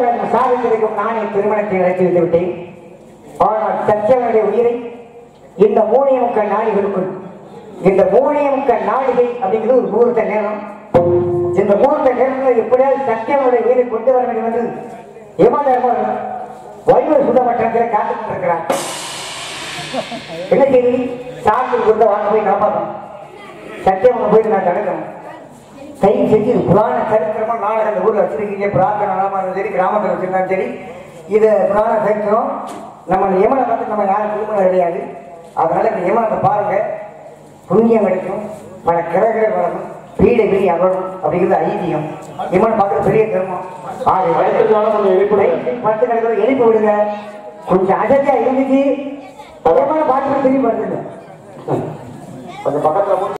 வேண்டும் சாவித்திரிக்கும் நானே திருமணத்தை நடத்தி வைத்து விட்டேன் ஆனால் சத்தியவனுடைய உயிரை இந்த மூணே முக்கால் நாடுகளுக்குள் இந்த மூணே முக்கால் நாடுகள் அப்படிங்கிறது ஒரு முகூர்த்த நேரம் இந்த முகூர்த்த நேரத்தில் எப்படியாவது சத்தியவனுடைய உயிரை கொண்டு வர வேண்டும் என்று யமதர்மர் வைவ சுத்தமற்றத்தில் காத்துட்டு இருக்கிறார் என்ன செய்தி சாப்பிட்டு கொடுத்த வாங்க போய் காப்பாற்றணும் சத்தியவனை போய் நான் தடுக்கணும் தயவு செஞ்சு இது புராண சரித்திரமா நாடகம் இந்த ஊர்ல வச்சிருக்கீங்க பிரார்த்தனை நாளமா இருந்தாலும் சரி கிராமத்தில் வச்சிருந்தாலும் சரி இது புராண சரித்திரம் நம்ம இந்த யமனை பார்த்து நம்ம யாரும் திருமணம் கிடையாது அதனால இந்த யமனத்தை பாருங்க புண்ணியம் கிடைக்கும் பல கிரகங்கள் வளரும் பீடை வெளி அகலும் அப்படிங்கிறது ஐதீகம் யமனை பார்க்குற பெரிய தர்மம் அடுத்ததுனால கொஞ்சம் எழுப்பி விடுங்க. பத்து கணக்கில் எழுப்பி விடுங்க கொஞ்சம் அசதியா இருந்துச்சு யமனை பார்த்து திரும்பி வருதுங்க கொஞ்சம் பக்கத்துல போய்